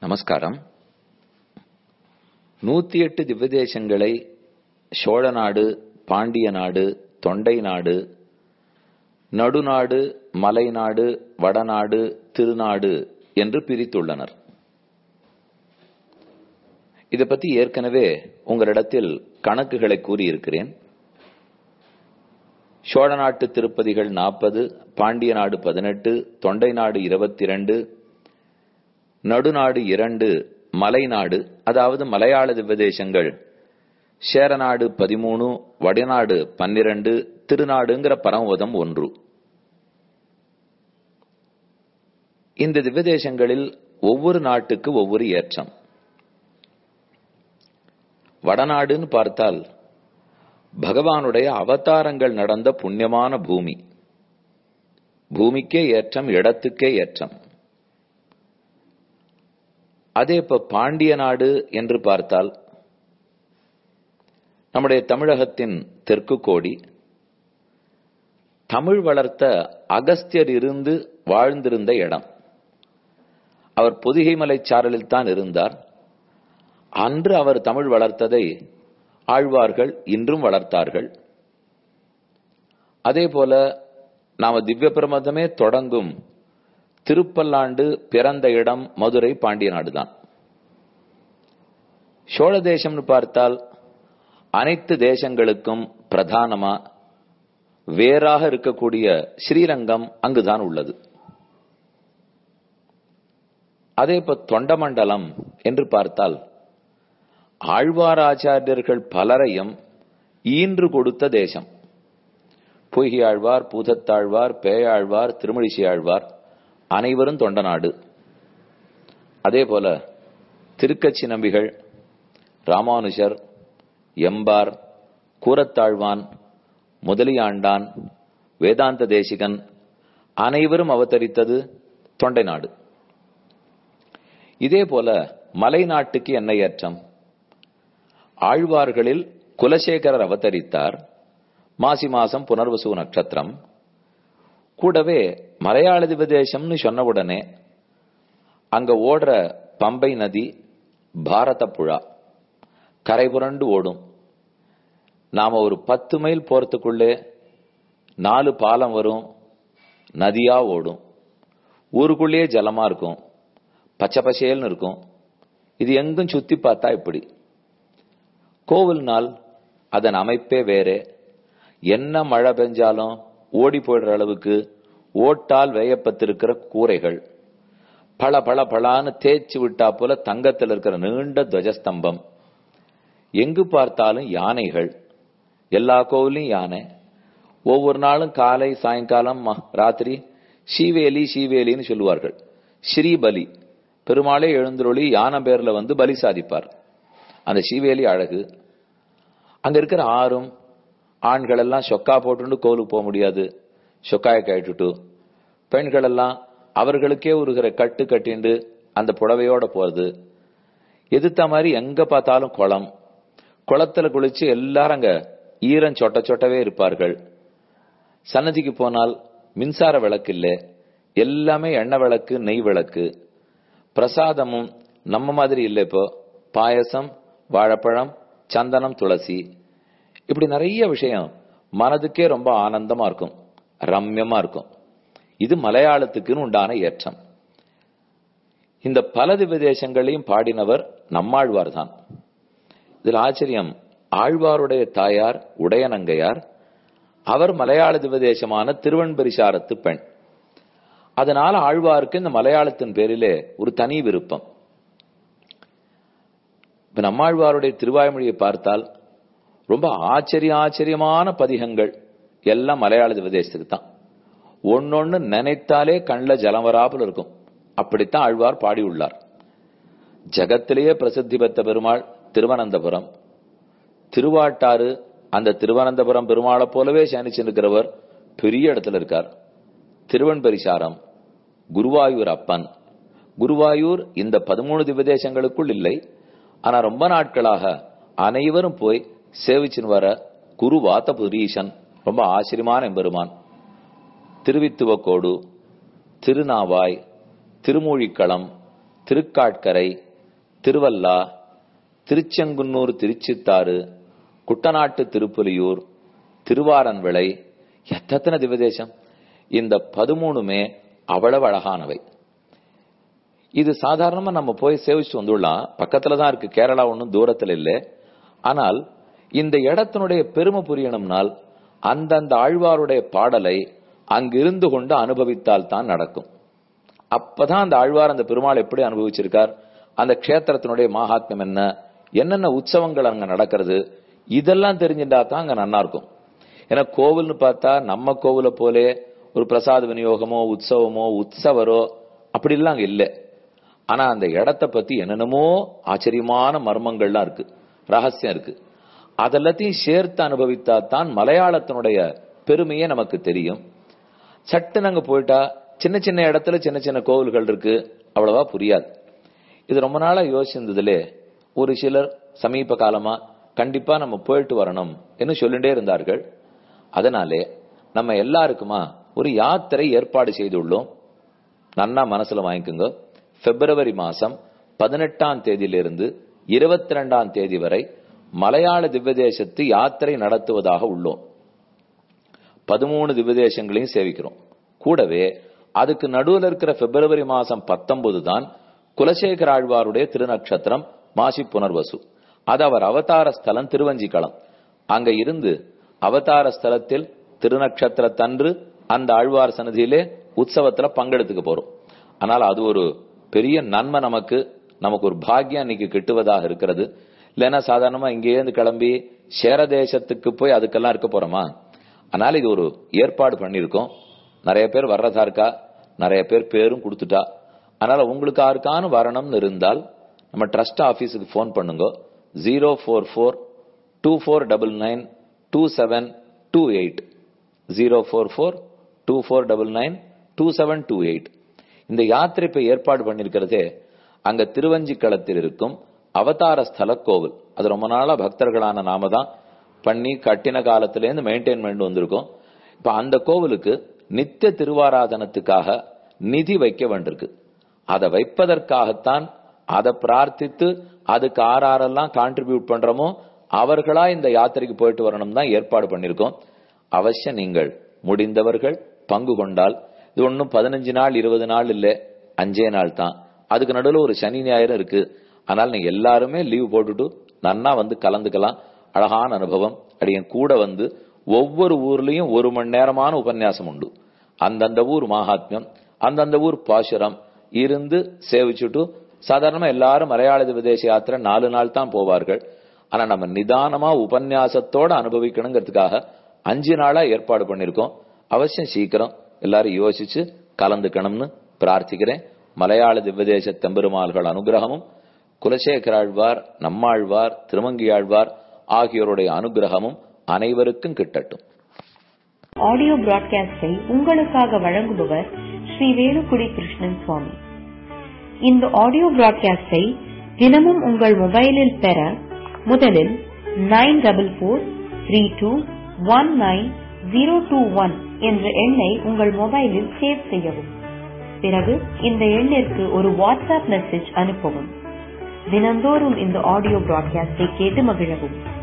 நமஸ்காரம் நூத்தி எட்டு திவ்யதேசங்களை சோழ நாடு பாண்டிய நாடு தொண்டை நாடு நடுநாடு மலைநாடு வடநாடு திருநாடு என்று பிரித்துள்ளனர் இதை பத்தி ஏற்கனவே உங்களிடத்தில் கணக்குகளை கூறியிருக்கிறேன் சோழ நாட்டு திருப்பதிகள் நாற்பது பாண்டிய நாடு பதினெட்டு தொண்டை நாடு இருபத்தி இரண்டு நடுநாடு இரண்டு மலைநாடு அதாவது மலையாள திவ்யதேசங்கள் சேரநாடு பதிமூணு வடநாடு பன்னிரண்டு திருநாடுங்கிற பரமபதம் ஒன்று இந்த திவ்யதேசங்களில் ஒவ்வொரு நாட்டுக்கு ஒவ்வொரு ஏற்றம் வடநாடுன்னு பார்த்தால் பகவானுடைய அவதாரங்கள் நடந்த புண்ணியமான பூமி பூமிக்கே ஏற்றம் இடத்துக்கே ஏற்றம் அதே இப்ப பாண்டிய நாடு என்று பார்த்தால் நம்முடைய தமிழகத்தின் தெற்கு கோடி தமிழ் வளர்த்த அகஸ்தியர் இருந்து வாழ்ந்திருந்த இடம் அவர் பொதிகை மலைச்சாரலில் தான் இருந்தார் அன்று அவர் தமிழ் வளர்த்ததை ஆழ்வார்கள் இன்றும் வளர்த்தார்கள் அதே போல நாம திவ்ய பிரமதமே தொடங்கும் திருப்பல்லாண்டு பிறந்த இடம் மதுரை பாண்டிய நாடுதான் சோழ தேசம்னு பார்த்தால் அனைத்து தேசங்களுக்கும் பிரதானமா வேறாக இருக்கக்கூடிய ஸ்ரீரங்கம் அங்குதான் உள்ளது அதே இப்ப தொண்டமண்டலம் என்று பார்த்தால் ஆழ்வாராச்சாரியர்கள் பலரையும் ஈன்று கொடுத்த தேசம் பொய்கையாழ்வார் பூதத்தாழ்வார் பேயாழ்வார் திருமழிசை ஆழ்வார் அனைவரும் தொண்ட நாடு அதே போல திருக்கச்சி நம்பிகள் ராமானுஜர் எம்பார் கூரத்தாழ்வான் முதலியாண்டான் வேதாந்த தேசிகன் அனைவரும் அவதரித்தது தொண்டை நாடு இதே போல மலை நாட்டுக்கு என்ன ஏற்றம் ஆழ்வார்களில் குலசேகரர் அவதரித்தார் மாசி மாசம் புனர்வசு நட்சத்திரம் கூடவே மலையாள திவதேசம்னு சொன்ன உடனே அங்க ஓடுற பம்பை நதி பாரத புழா கரை புரண்டு ஓடும் நாம ஒரு பத்து மைல் போறதுக்குள்ளே நாலு பாலம் வரும் நதியா ஓடும் ஊருக்குள்ளேயே ஜலமா இருக்கும் பச்சை பசேல்னு இருக்கும் இது எங்கும் சுத்தி பார்த்தா இப்படி கோவில் நாள் அதன் அமைப்பே வேறே என்ன மழை பெஞ்சாலும் ஓடி போயிடுற அளவுக்கு ஓட்டால் வேயப்பத்திருக்கிற கூரைகள் பல பல பலான்னு தேய்ச்சி விட்டா போல தங்கத்தில் இருக்கிற நீண்ட துவஜஸ்தம்பம் எங்கு பார்த்தாலும் யானைகள் எல்லா கோவிலையும் யானை ஒவ்வொரு நாளும் காலை சாயங்காலம் ராத்திரி சீவேலி சீவேலின்னு சொல்லுவார்கள் ஸ்ரீபலி பெருமாளே எழுந்துருளி யானை பேர்ல வந்து பலி சாதிப்பார் அந்த சீவேலி அழகு அங்க இருக்கிற ஆறும் ஆண்கள் எல்லாம் சொக்கா போட்டு கோவிலுக்கு போக முடியாது சொக்காய கழிட்டுட்டு பெண்கள் எல்லாம் அவர்களுக்கே ஒரு கட்டு கட்டிண்டு அந்த புடவையோட போறது எதிர்த்த மாதிரி எங்க பார்த்தாலும் குளம் குளத்துல குளிச்சு எல்லாரும் அங்க ஈரம் சொட்ட சொட்டவே இருப்பார்கள் சன்னதிக்கு போனால் மின்சார விளக்கு இல்லை எல்லாமே எண்ணெய் விளக்கு நெய் விளக்கு பிரசாதமும் நம்ம மாதிரி இல்லை இப்போ பாயசம் வாழைப்பழம் சந்தனம் துளசி இப்படி நிறைய விஷயம் மனதுக்கே ரொம்ப ஆனந்தமா இருக்கும் ரம்யமா இருக்கும் இது மலையாளத்துக்குன்னு உண்டான ஏற்றம் இந்த பல திவ்யதேசங்களையும் பாடினவர் நம்மாழ்வார் தான் இதில் ஆச்சரியம் ஆழ்வாருடைய தாயார் உடையநங்கையார் அவர் மலையாள திவதேசமான திருவன்பரிசாரத்து பெண் அதனால ஆழ்வாருக்கு இந்த மலையாளத்தின் பேரிலே ஒரு தனி விருப்பம் இப்ப நம்மாழ்வாருடைய திருவாய்மொழியை பார்த்தால் ரொம்ப ஆச்சரிய ஆச்சரியமான பதிகங்கள் எல்லாம் மலையாள திவதேசத்துக்கு தான் ஒன்னொன்னு நினைத்தாலே கண்ணில் ஜலம் வராமல் இருக்கும் அப்படித்தான் ஆழ்வார் பாடியுள்ளார் ஜகத்திலேயே பிரசித்தி பெற்ற பெருமாள் திருவனந்தபுரம் திருவாட்டாறு அந்த திருவனந்தபுரம் பெருமாளை போலவே சயனிச்சிருக்கிறவர் பெரிய இடத்துல இருக்கார் திருவன்பரிசாரம் குருவாயூர் அப்பன் குருவாயூர் இந்த பதிமூணு திவதேசங்களுக்குள் இல்லை ஆனா ரொம்ப நாட்களாக அனைவரும் போய் சேவிச்சுன்னு வர குரு வாத்தபுரீசன் ரொம்ப ஆச்சரியமான எம்பெருமான் திருவித்துவக்கோடு திருநாவாய் திருமூழிக்களம் திருக்காட்கரை திருவல்லா திருச்செங்குன்னூர் திருச்சித்தாறு குட்டநாட்டு திருப்புலியூர் திருவாரன்விளை எத்தனை திவதேசம் இந்த பதிமூணுமே அவ்வளவு அழகானவை இது சாதாரணமா நம்ம போய் சேவிச்சு வந்துடலாம் பக்கத்துல தான் இருக்கு கேரளா ஒன்றும் தூரத்துல இல்லை ஆனால் இந்த இடத்தினுடைய பெருமை புரியணும்னால் அந்தந்த ஆழ்வாருடைய பாடலை அங்கிருந்து கொண்டு அனுபவித்தால் தான் நடக்கும் அப்பதான் அந்த ஆழ்வார் அந்த பெருமாள் எப்படி அனுபவிச்சிருக்கார் அந்த க்ஷேத்திரத்தினுடைய மகாத்மியம் என்ன என்னென்ன உற்சவங்கள் அங்க நடக்கிறது இதெல்லாம் தெரிஞ்சுட்டா தான் அங்க நல்லா இருக்கும் ஏன்னா கோவில்னு பார்த்தா நம்ம கோவில போலே ஒரு பிரசாத விநியோகமோ உற்சவமோ உற்சவரோ அப்படிலாம் அங்க இல்லை ஆனா அந்த இடத்த பத்தி என்னென்னமோ ஆச்சரியமான மர்மங்கள்லாம் இருக்கு ரகசியம் இருக்கு அதெல்லாத்தையும் சேர்த்து அனுபவித்தா தான் மலையாளத்தினுடைய பெருமையே நமக்கு தெரியும் சட்டுன்னு அங்க போயிட்டா சின்ன சின்ன இடத்துல சின்ன சின்ன கோவில்கள் இருக்கு அவ்வளவா புரியாது இது ரொம்ப நாளா யோசிச்சதுல ஒரு சிலர் சமீப காலமா கண்டிப்பா நம்ம போயிட்டு வரணும் என்று சொல்லிட்டே இருந்தார்கள் அதனாலே நம்ம எல்லாருக்குமா ஒரு யாத்திரை ஏற்பாடு செய்துள்ளோம் நன்னா மனசுல வாங்கிக்கோங்க பிப்ரவரி மாசம் பதினெட்டாம் தேதியிலிருந்து இருபத்தி ரெண்டாம் தேதி வரை மலையாள திவ்யதேசத்து யாத்திரை நடத்துவதாக உள்ளோம் பதிமூணு திவ்யதேசங்களையும் சேவிக்கிறோம் கூடவே அதுக்கு நடுவில் இருக்கிற பிப்ரவரி மாசம் பத்தொன்பது தான் குலசேகர ஆழ்வாருடைய திருநக்ஷத்திரம் மாசி புனர்வசு அது அவர் அவதார ஸ்தலம் திருவஞ்சிக்களம் அங்க இருந்து அவதார ஸ்தலத்தில் திருநக்ஷத்திரத்தன்று அந்த ஆழ்வார் சன்னதியிலே உற்சவத்துல பங்கெடுத்துக்க போறோம் ஆனால் அது ஒரு பெரிய நன்மை நமக்கு நமக்கு ஒரு பாக்கியம் இன்னைக்கு கிட்டுவதாக இருக்கிறது இல்லைன்னா சாதாரணமா இங்கேருந்து கிளம்பி சேர தேசத்துக்கு போய் அதுக்கெல்லாம் இருக்க போறோமா அதனால இது ஒரு ஏற்பாடு பண்ணிருக்கோம் நிறைய பேர் வர்றதா இருக்கா நிறைய பேர் பேரும் கொடுத்துட்டா அதனால உங்களுக்கு யாருக்கானு வரணும்னு இருந்தால் நம்ம ட்ரஸ்ட் ஆபீஸுக்கு ஃபோன் பண்ணுங்க zero four four two four double nine two seven two eight zero four four two four double nine two seven two eight இந்த யாத்திரை இப்ப ஏற்பாடு பண்ணிருக்கிறதே அங்க திருவஞ்சிக்களத்தில் இருக்கும் அவதார ஸ்தல கோவில் அது ரொம்ப நாளா பக்தர்களான நாம தான் பண்ணி கட்டின காலத்திலேருந்து மெயின்டைன் பண்ணிட்டு வந்திருக்கோம் இப்ப அந்த கோவிலுக்கு நித்திய திருவாராதனத்துக்காக நிதி வைக்க வேண்டியிருக்கு அதை வைப்பதற்காகத்தான் அதை பிரார்த்தித்து அதுக்கு ஆறாரெல்லாம் கான்ட்ரிபியூட் பண்றோமோ அவர்களா இந்த யாத்திரைக்கு போயிட்டு வரணும் தான் ஏற்பாடு பண்ணிருக்கோம் அவசியம் நீங்கள் முடிந்தவர்கள் பங்கு கொண்டால் இது ஒன்னும் பதினஞ்சு நாள் இருபது நாள் இல்ல அஞ்சே நாள் தான் அதுக்கு நடுவில் ஒரு சனி ஞாயிறு இருக்கு ஆனால் நீங்க எல்லாருமே லீவ் போட்டுட்டு நன்னா வந்து கலந்துக்கலாம் அழகான அனுபவம் அடியன் கூட வந்து ஒவ்வொரு ஊர்லயும் ஒரு மணி நேரமான உபன்யாசம் உண்டு அந்தந்த ஊர் மகாத்மியம் அந்தந்த ஊர் பாசுரம் இருந்து சேவிச்சுட்டு சாதாரணமா எல்லாரும் மலையாள விதேச யாத்திரை நாலு நாள் தான் போவார்கள் ஆனா நம்ம நிதானமா உபன்யாசத்தோட அனுபவிக்கணுங்கிறதுக்காக அஞ்சு நாளா ஏற்பாடு பண்ணிருக்கோம் அவசியம் சீக்கிரம் எல்லாரும் யோசிச்சு கலந்துக்கணும்னு பிரார்த்திக்கிறேன் மலையாள திவ்யதேச தெம்பெருமாள்கள் அனுகிரகமும் குலசேகராழ்வார் நம்மாழ்வார் திருமங்கியாழ்வார் ஆகியோருடைய அனுகிரகமும் அனைவருக்கும் கிட்டட்டும் ஆடியோ பிராட்காஸ்டை உங்களுக்காக வழங்குபவர் ஸ்ரீ வேலுக்குடி கிருஷ்ணன் சுவாமி இந்த ஆடியோ பிராட்காஸ்டை தினமும் உங்கள் மொபைலில் பெற முதலில் nine double four three two one nine zero two one என்ற எண்ணை உங்கள் மொபைலில் சேவ் செய்யவும் பிறகு இந்த எண்ணிற்கு ஒரு வாட்ஸ்அப் மெசேஜ் அனுப்பவும் தினந்தோறும் இந்த ஆடியோ பிராட்காஸ்டை கேட்டு மகிழவும்